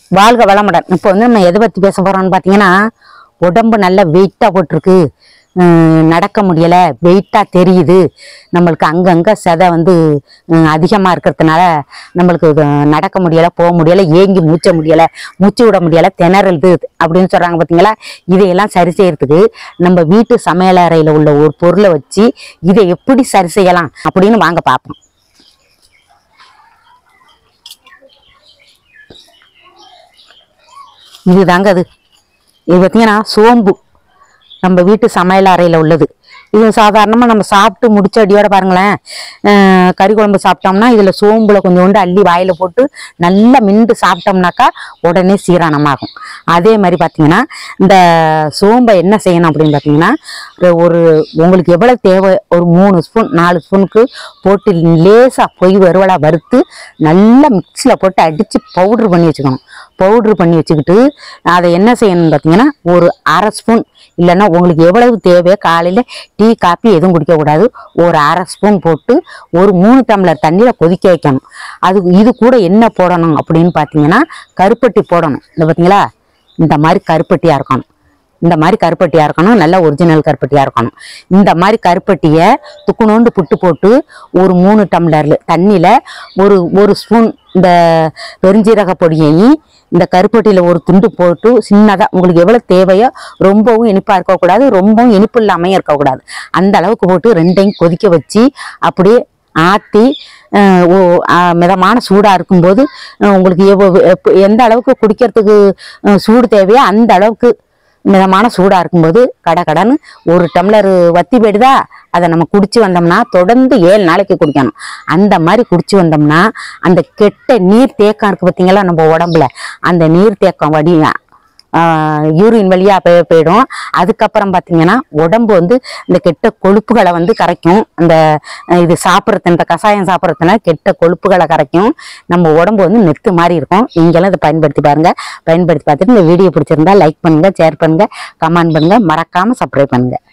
வாழ்க வளமுடன் இப்போ வந்து நம்ம எதை பத்தி பேச போறோம்னு பாத்தீங்கன்னா உடம்பு நல்ல வெயிட்டா போட்டிருக்கு உம், நடக்க முடியல வெயிட்டா தெரியுது நம்மளுக்கு அங்கங்க செதை வந்து உம், அதிகமா இருக்கிறதுனால நம்மளுக்கு அஹ், நடக்க முடியல போக முடியல ஏங்கி மூச்ச முடியல மூச்சு விட முடியல திணறலுது அப்படின்னு சொல்றாங்க பாத்தீங்களா இதையெல்லாம் சரி செய்யறதுக்கு நம்ம வீட்டு சமையல் அறையில உள்ள ஒரு பொருளை வச்சு இதை எப்படி சரி செய்யலாம் அப்படின்னு வாங்க பார்ப்போம் இதுதாங்க அது இது பார்த்தீங்கன்னா சோம்பு நம்ம வீட்டு சமையல் அறையில் உள்ளது இது சாதாரணமாக நம்ம சாப்பிட்டு முடிச்ச அடியோட பாருங்களேன் அஹ் கறி குழம்பு சாப்பிட்டோம்னா இதில் சோம்புல கொஞ்சோண்டு அள்ளி வாயில் போட்டு நல்லா மிண்டு சாப்பிட்டோம்னாக்கா உடனே சீரானமாகும் அதே மாதிரி பார்த்தீங்கன்னா இந்த சோம்பை என்ன செய்யணும் அப்படின்னு பார்த்தீங்கன்னா ஒரு- ஒரு உங்களுக்கு எவ்வளோ தேவை ஒரு மூணு ஸ்பூன் நாலு ஸ்பூனுக்கு போட்டு லேசாக பொய் வறுவலா வறுத்து நல்லா மிக்ஸியில் போட்டு அடித்து பவுட்ரு பண்ணி வச்சுக்கணும் பவுட்ரு பண்ணி வச்சுக்கிட்டு அதை என்ன செய்யணும்னு பார்த்தீங்கன்னா ஒரு அரை ஸ்பூன் இல்லைன்னா உங்களுக்கு எவ்வளவு தேவையோ காலையில் டீ காப்பி எதுவும் குடிக்கக்கூடாது ஒரு அரை ஸ்பூன் போட்டு ஒரு மூணு டம்ளர் தண்ணியில் கொதிக்க வைக்கணும் அது இது கூட என்ன போடணும் அப்படின்னு பார்த்தீங்கன்னா கருப்பட்டி போடணும் இந்த பார்த்தீங்களா இந்த மாதிரி கருப்பட்டியாக இருக்கணும் இந்த மாதிரி கருப்பட்டியாக இருக்கணும் நல்ல ஒரிஜினல் கருப்பட்டியாக இருக்கணும் இந்த மாதிரி கருப்பட்டியை துக்குனோண்டு புட்டு போட்டு ஒரு மூணு டம்ளர் தண்ணியில் ஒரு ஒரு ஸ்பூன் இந்த பெருஞ்சீரக பொடியையும் இந்த கருப்பட்டியில் ஒரு துண்டு போட்டு சின்னதாக உங்களுக்கு எவ்வளோ தேவையோ ரொம்பவும் இனிப்பாக இருக்கக்கூடாது ரொம்பவும் இனிப்பு இல்லாமையும் இருக்கக்கூடாது அந்த அளவுக்கு போட்டு ரெண்டையும் கொதிக்க வச்சு அப்படியே ஆற்றி அஹ், ஓ அஹ், மிதமான சூடாக இருக்கும்போது அஹ், உங்களுக்கு எவ்வளவு எப்ப- எந்த அளவுக்கு குடிக்கிறதுக்கு அஹ், சூடு தேவையோ அந்த அளவுக்கு மிதமான சூடாக இருக்கும்போது கடை கடன்னு ஒரு டம்ளர் வத்தி போயிடுதா அதை நம்ம குடிச்சு வந்தோம்னா தொடர்ந்து ஏழு நாளைக்கு குடிக்கணும் அந்த மாதிரி குடிச்சு வந்தோம்னா அந்த கெட்ட நீர் தேக்கம் இருக்கு பார்த்தீங்களா நம்ம உடம்புல அந்த நீர் தேக்கம் வடி யூரின் வழியா போய் போயிடும் அதுக்கப்புறம் பார்த்தீங்கன்னா உடம்பு வந்து இந்த கெட்ட கொழுப்புகளை வந்து கரைக்கும் அந்த அஹ், இது சாப்பிட்றது இந்த கஷாயம் சாப்பிட்றதுனால கெட்ட கொழுப்புகளை கரைக்கும் நம்ம உடம்பு வந்து நெத்து மாதிரி இருக்கும் நீங்களும் இதை பயன்படுத்தி பாருங்க பயன்படுத்தி பார்த்துட்டு இந்த வீடியோ பிடிச்சிருந்தா லைக் பண்ணுங்க ஷேர் பண்ணுங்க கமெண்ட் பண்ணுங்க மறக்காம சப்ஸ்கிரைப் பண்ணுங்க